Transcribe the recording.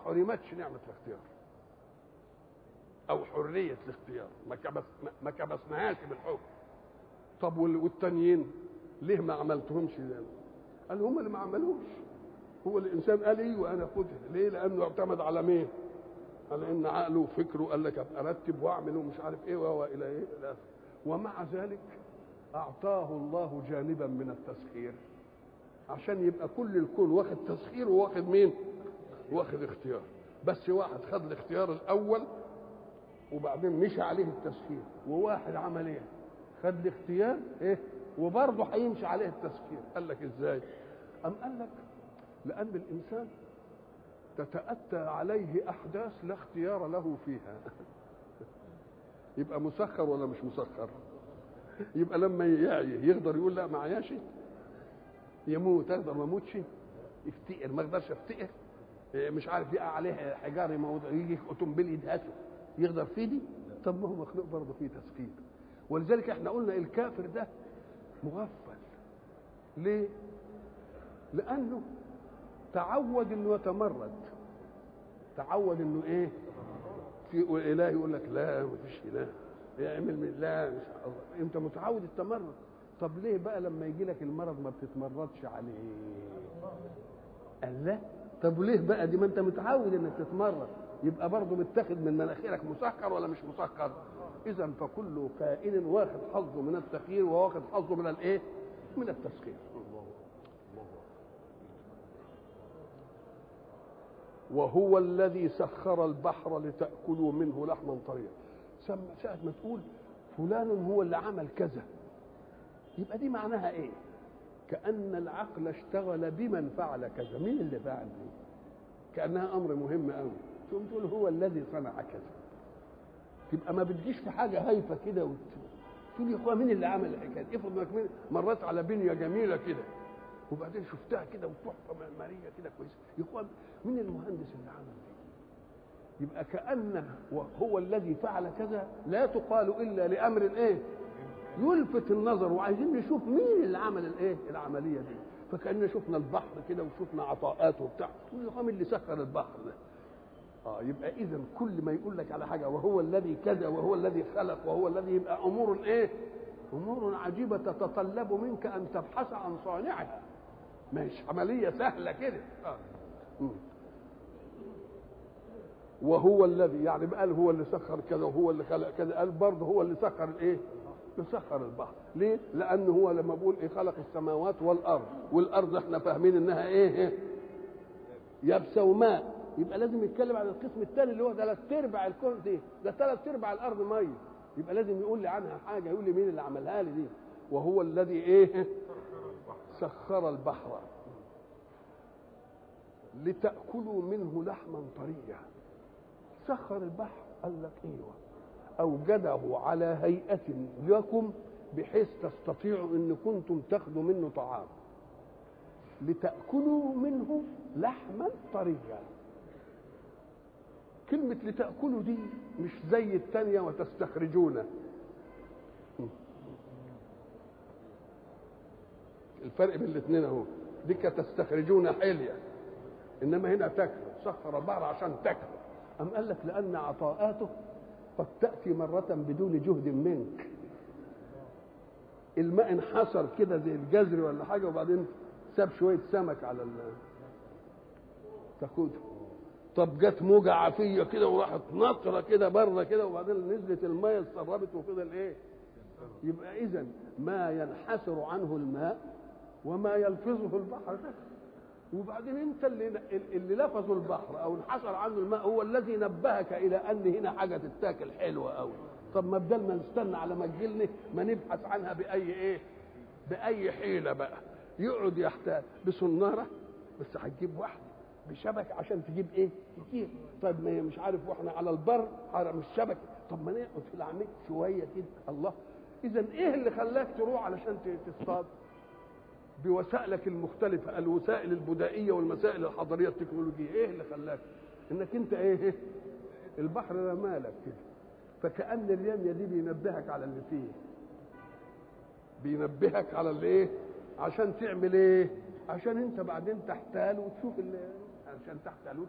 حرمتش نعمه الاختيار او حريه الاختيار ما كبس ما كبسناهاش بالحكم طب والتانيين ليه ما عملتهمش ده؟ قال هم اللي ما عملوش هو الانسان قال ايوه انا خدها ليه لانه اعتمد على مين على ان عقله وفكره قال لك ابقى ارتب واعمل ومش عارف ايه والى ايه الى ومع ذلك اعطاه الله جانبا من التسخير عشان يبقى كل الكون واخد تسخير وواخد مين واخد اختيار بس واحد خد الاختيار الاول وبعدين مشى عليه التسخير وواحد عمل ايه خد الاختيار ايه وبرضه هيمشي عليه التسخير قال لك ازاي ام قال لك لان الانسان تتاتى عليه احداث لا اختيار له فيها يبقى مسخر ولا مش مسخر يبقى لما يعي يقدر يقول لا معياش يموت اقدر ما اموتش يفتقر ما اقدرش افتقر مش عارف يقع عليه حجار يموت يجي اوتومبيل يدهسه يقدر في دي طب ما هو مخلوق برضه فيه تسخير ولذلك احنا قلنا الكافر ده مغفل ليه لانه تعود انه يتمرد تعود انه ايه في اله يقول لك لا ما فيش اله يعمل من لا مش الله انت متعود التمرد طب ليه بقى لما يجي لك المرض ما بتتمردش عليه قال لا طب ليه بقى دي ما انت متعود انك تتمرد يبقى برضه متاخد من مناخيرك مسكر ولا مش مسكر اذا فكل كائن واخد حظه من التخيير وواخد حظه من الايه من التسخير الله وهو الذي سخر البحر لتأكلوا منه لحما طريا ساعة ما تقول فلان هو اللي عمل كذا يبقى دي معناها ايه كأن العقل اشتغل بمن فعل كذا مين اللي فعل دي كأنها أمر مهم قوي تقوم تقول هو الذي صنع كذا تبقى ما بتجيش في حاجة هايفة كده وت... تقول يا اخويا مين اللي عمل الحكايه دي؟ افرض انك مريت على بنيه جميله كده وبعدين شفتها كده وتحفه معماريه كده كويسه يا اخويا مين المهندس اللي عمل دي؟ يبقى كأن هو الذي فعل كذا لا تقال إلا لأمر إيه؟ يلفت النظر وعايزين نشوف مين اللي عمل الإيه؟ العملية دي فكأننا شفنا البحر كده وشفنا عطاءاته وبتاع تقول يا مين اللي سخر البحر ده؟ اه يبقى اذا كل ما يقول لك على حاجه وهو الذي كذا وهو الذي خلق وهو الذي يبقى امور ايه؟ امور عجيبه تتطلب منك ان تبحث عن صانعها مش عمليه سهله كده آه. وهو الذي يعني قال هو اللي سخر كذا وهو اللي خلق كذا قال برضه هو اللي سخر الايه؟ سخر البحر ليه؟ لأنه هو لما بقول إيه خلق السماوات والأرض والأرض احنا فاهمين إنها إيه؟ يابسة وماء يبقى لازم يتكلم عن القسم الثاني اللي هو ثلاث ارباع الكون دي ده ثلاث ارباع الارض ميه يبقى لازم يقول لي عنها حاجه يقول لي مين اللي عملها لي دي وهو الذي ايه سخر البحر لتاكلوا منه لحما طريا سخر البحر قال لك ايوه اوجده على هيئه لكم بحيث تستطيعوا ان كنتم تاخذوا منه طعام لتاكلوا منه لحما طريا كلمة لتأكلوا دي مش زي التانية وتستخرجونه الفرق بين الاثنين اهو دي تستخرجون حلية انما هنا تاكلوا سخر البحر عشان تاكلوا أم قال لك لأن عطاءاته قد تأتي مرة بدون جهد منك الماء انحصر كده زي الجزر ولا حاجة وبعدين ساب شوية سمك على ال تاخده طب جت موجة عافية كده وراحت نطرة كده بره كده وبعدين نزلت المية اتسربت وفضل ايه؟ يبقى إذا ما ينحسر عنه الماء وما يلفظه البحر ده وبعدين انت اللي اللي لفظ البحر او انحسر عنه الماء هو الذي نبهك الى ان هنا حاجه تتاكل حلوه قوي طب ما بدل ما نستنى على ما تجيلنا ما نبحث عنها باي ايه باي حيله بقى يقعد يحتاج بصناره بس هتجيب واحده بشبكه عشان تجيب ايه كتير طيب ما مش عارف واحنا على البر مش شبكه طب ما نقعد في العميق شويه كده الله اذا ايه اللي خلاك تروح علشان تصطاد بوسائلك المختلفة الوسائل البدائية والمسائل الحضارية التكنولوجية ايه اللي خلاك انك انت ايه البحر رمالك كده فكأن الرمية دي بينبهك على اللي فيه بينبهك على اللي ايه عشان تعمل ايه عشان انت بعدين تحتال وتشوف اللي عشان تحتال